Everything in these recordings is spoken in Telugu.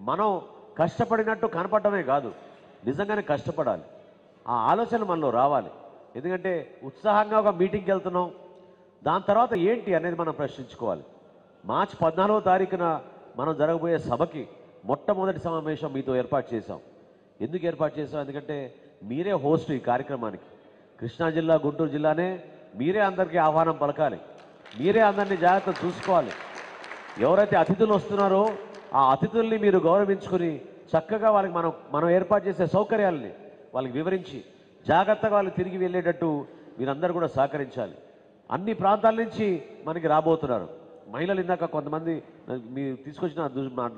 మనం కష్టపడినట్టు కనపడమే కాదు నిజంగానే కష్టపడాలి ఆ ఆలోచన మనలో రావాలి ఎందుకంటే ఉత్సాహంగా ఒక మీటింగ్కి వెళ్తున్నాం దాని తర్వాత ఏంటి అనేది మనం ప్రశ్నించుకోవాలి మార్చి పద్నాలుగో తారీఖున మనం జరగబోయే సభకి మొట్టమొదటి సమావేశం మీతో ఏర్పాటు చేశాం ఎందుకు ఏర్పాటు చేశాం ఎందుకంటే మీరే హోస్ట్ ఈ కార్యక్రమానికి కృష్ణా జిల్లా గుంటూరు జిల్లానే మీరే అందరికీ ఆహ్వానం పలకాలి మీరే అందరినీ జాగ్రత్త చూసుకోవాలి ఎవరైతే అతిథులు వస్తున్నారో ఆ అతిథుల్ని మీరు గౌరవించుకుని చక్కగా వాళ్ళకి మనం మనం ఏర్పాటు చేసే సౌకర్యాలని వాళ్ళకి వివరించి జాగ్రత్తగా వాళ్ళు తిరిగి వెళ్ళేటట్టు మీరందరూ కూడా సహకరించాలి అన్ని ప్రాంతాల నుంచి మనకి రాబోతున్నారు మహిళలు ఇందాక కొంతమంది మీరు తీసుకొచ్చిన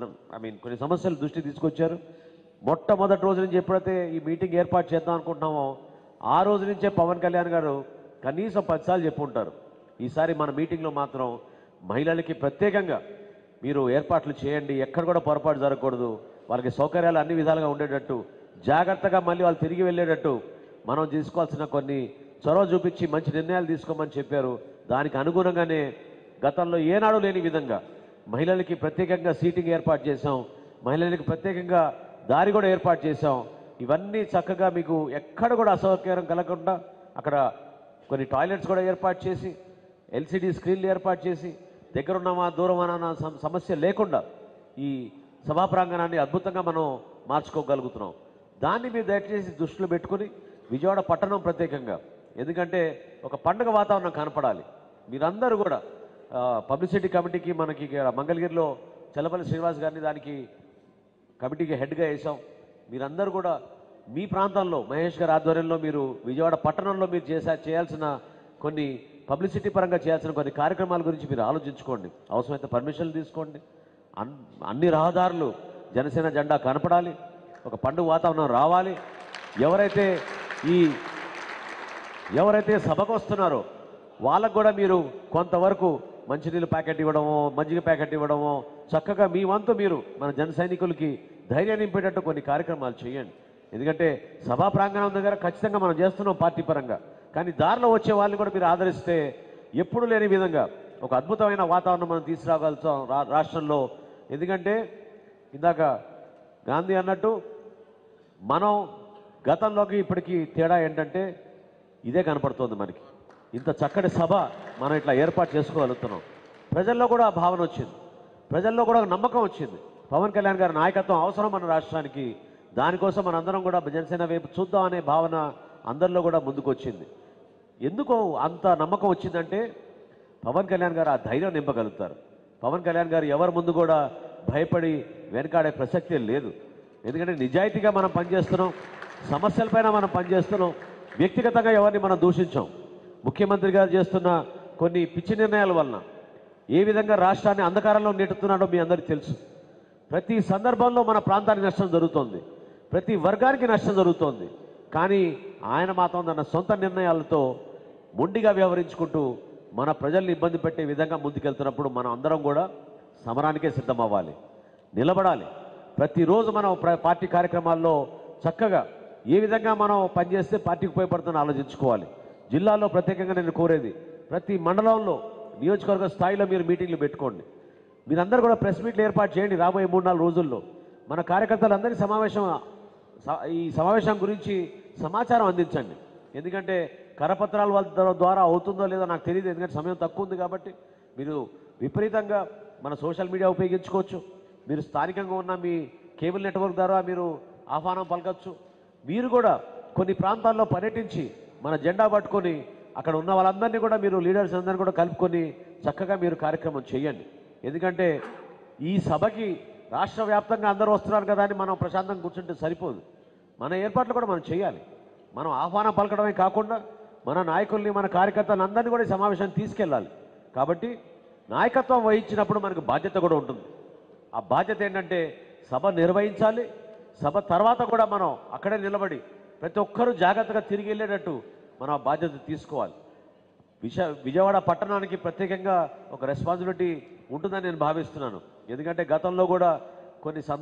ఐ మీన్ కొన్ని సమస్యలు దృష్టి తీసుకొచ్చారు మొట్టమొదటి రోజు నుంచి ఎప్పుడైతే ఈ మీటింగ్ ఏర్పాటు చేద్దాం అనుకుంటున్నామో ఆ రోజు నుంచే పవన్ కళ్యాణ్ గారు కనీసం పదిసార్లు చెప్పుంటారు ఈసారి మన మీటింగ్లో మాత్రం మహిళలకి ప్రత్యేకంగా మీరు ఏర్పాట్లు చేయండి ఎక్కడ కూడా పొరపాటు జరగకూడదు వాళ్ళకి సౌకర్యాలు అన్ని విధాలుగా ఉండేటట్టు జాగ్రత్తగా మళ్ళీ వాళ్ళు తిరిగి వెళ్ళేటట్టు మనం తీసుకోవాల్సిన కొన్ని చొరవ చూపించి మంచి నిర్ణయాలు తీసుకోమని చెప్పారు దానికి అనుగుణంగానే గతంలో ఏనాడు లేని విధంగా మహిళలకి ప్రత్యేకంగా సీటింగ్ ఏర్పాటు చేశాం మహిళలకి ప్రత్యేకంగా దారి కూడా ఏర్పాటు చేశాం ఇవన్నీ చక్కగా మీకు ఎక్కడ కూడా అసౌకర్యం కలగకుండా అక్కడ కొన్ని టాయిలెట్స్ కూడా ఏర్పాటు చేసి ఎల్సిడి స్క్రీన్లు ఏర్పాటు చేసి దగ్గరున్నామా దూరమా అన్న సమ- సమస్య లేకుండా ఈ సభా ప్రాంగణాన్ని అద్భుతంగా మనం మార్చుకోగలుగుతున్నాం దాన్ని మీరు దయచేసి దృష్టిలో పెట్టుకుని విజయవాడ పట్టణం ప్రత్యేకంగా ఎందుకంటే ఒక పండుగ వాతావరణం కనపడాలి మీరందరూ కూడా ఆ, పబ్లిసిటీ కమిటీకి మనకి ఇక్కడ మంగళగిరిలో చల్లపల్లి శ్రీనివాస్ గారిని దానికి కమిటీకి హెడ్గా వేసాం మీరందరూ కూడా మీ ప్రాంతంలో మహేష్ గారి ఆధ్వర్యంలో మీరు విజయవాడ పట్టణంలో మీరు చేసా చేయాల్సిన కొన్ని పబ్లిసిటీ పరంగా చేయాల్సిన కొన్ని కార్యక్రమాల గురించి మీరు ఆలోచించుకోండి అవసరమైతే పర్మిషన్లు తీసుకోండి అన్ అన్ని రహదారులు జనసేన జెండా కనపడాలి ఒక పండుగ వాతావరణం రావాలి ఎవరైతే ఈ ఎవరైతే సభకు వస్తున్నారో వాళ్ళకు కూడా మీరు కొంతవరకు మంచినీళ్ళు ప్యాకెట్ ఇవ్వడమో మజ్జిగ ప్యాకెట్ ఇవ్వడమో చక్కగా మీ వంతు మీరు మన జన సైనికులకి ధైర్యం నింపేటట్టు కొన్ని కార్యక్రమాలు చేయండి ఎందుకంటే సభా ప్రాంగణం దగ్గర ఖచ్చితంగా మనం చేస్తున్నాం పార్టీ పరంగా కానీ దారిలో వచ్చే వాళ్ళని కూడా మీరు ఆదరిస్తే ఎప్పుడు లేని విధంగా ఒక అద్భుతమైన వాతావరణం మనం తీసుకురాగలుగుతాం రా రాష్ట్రంలో ఎందుకంటే ఇందాక గాంధీ అన్నట్టు మనం గతంలోకి ఇప్పటికి తేడా ఏంటంటే ఇదే కనపడుతోంది మనకి ఇంత చక్కటి సభ మనం ఇట్లా ఏర్పాటు చేసుకోగలుగుతున్నాం ప్రజల్లో కూడా ఆ భావన వచ్చింది ప్రజల్లో కూడా ఒక నమ్మకం వచ్చింది పవన్ కళ్యాణ్ గారి నాయకత్వం అవసరం మన రాష్ట్రానికి దానికోసం మనందరం కూడా జనసేన వైపు చూద్దాం అనే భావన అందరిలో కూడా ముందుకు వచ్చింది ఎందుకో అంత నమ్మకం వచ్చిందంటే పవన్ కళ్యాణ్ గారు ఆ ధైర్యం నింపగలుగుతారు పవన్ కళ్యాణ్ గారు ఎవరి ముందు కూడా భయపడి వెనకాడే ప్రసక్తే లేదు ఎందుకంటే నిజాయితీగా మనం పనిచేస్తున్నాం సమస్యలపైన మనం పనిచేస్తున్నాం వ్యక్తిగతంగా ఎవరిని మనం దూషించాం ముఖ్యమంత్రి గారు చేస్తున్న కొన్ని పిచ్చి నిర్ణయాల వలన ఏ విధంగా రాష్ట్రాన్ని అంధకారంలో నెట్టుతున్నాడో మీ అందరికీ తెలుసు ప్రతి సందర్భంలో మన ప్రాంతానికి నష్టం జరుగుతోంది ప్రతి వర్గానికి నష్టం జరుగుతోంది కానీ ఆయన మాత్రం తన సొంత నిర్ణయాలతో మొండిగా వ్యవహరించుకుంటూ మన ప్రజల్ని ఇబ్బంది పెట్టే విధంగా ముందుకెళ్తున్నప్పుడు మనం అందరం కూడా సమరానికే సిద్ధమవ్వాలి నిలబడాలి ప్రతిరోజు మనం ప్ర- పార్టీ కార్యక్రమాల్లో చక్కగా ఏ విధంగా మనం పనిచేస్తే పార్టీకి ఉపయోగపడుతుందో ఆలోచించుకోవాలి జిల్లాలో ప్రత్యేకంగా నేను కోరేది ప్రతి మండలంలో నియోజకవర్గ స్థాయిలో మీరు మీటింగ్లు పెట్టుకోండి మీరందరూ కూడా ప్రెస్ మీట్లు ఏర్పాటు చేయండి రాబోయే మూడు నాలుగు రోజుల్లో మన కార్యకర్తలందరికీ సమావేశం స- ఈ సమావేశం గురించి సమాచారం అందించండి ఎందుకంటే కరపత్రాల వాళ్ళ ద్వా- ద్వారా అవుతుందో లేదో నాకు తెలియదు ఎందుకంటే సమయం తక్కువ ఉంది కాబట్టి మీరు విపరీతంగా మన సోషల్ మీడియా ఉపయోగించుకోవచ్చు మీరు స్థానికంగా ఉన్న మీ కేబుల్ నెట్వర్క్ ద్వారా మీరు ఆహ్వానం పలకచ్చు మీరు కూడా కొన్ని ప్రాంతాల్లో పర్యటించి మన జెండా పట్టుకొని అక్కడ ఉన్న వాళ్ళందరినీ కూడా మీరు లీడర్స్ అందరినీ కూడా కలుపుకొని చక్కగా మీరు కార్యక్రమం చేయండి ఎందుకంటే ఈ సభకి రాష్ట్ర వ్యాప్తంగా అందరూ వస్తున్నారు కదా అని మనం ప్రశాంతంగా కూర్చుంటే సరిపోదు మన ఏర్పాట్లు కూడా మనం చేయాలి మనం ఆహ్వానం పలకడమే కాకుండా మన నాయకుల్ని మన కార్యకర్తలను అందరినీ కూడా ఈ సమావేశాన్ని తీసుకెళ్ళాలి కాబట్టి నాయకత్వం వహించినప్పుడు మనకు బాధ్యత కూడా ఉంటుంది ఆ బాధ్యత ఏంటంటే సభ నిర్వహించాలి సభ తర్వాత కూడా మనం అక్కడే నిలబడి ప్రతి ఒక్కరూ జాగ్రత్తగా తిరిగి వెళ్ళేటట్టు మనం ఆ బాధ్యత తీసుకోవాలి విజ విజయవాడ పట్టణానికి ప్రత్యేకంగా ఒక రెస్పాన్సిబిలిటీ ఉంటుందని నేను భావిస్తున్నాను ఎందుకంటే గతంలో కూడా కొన్ని సం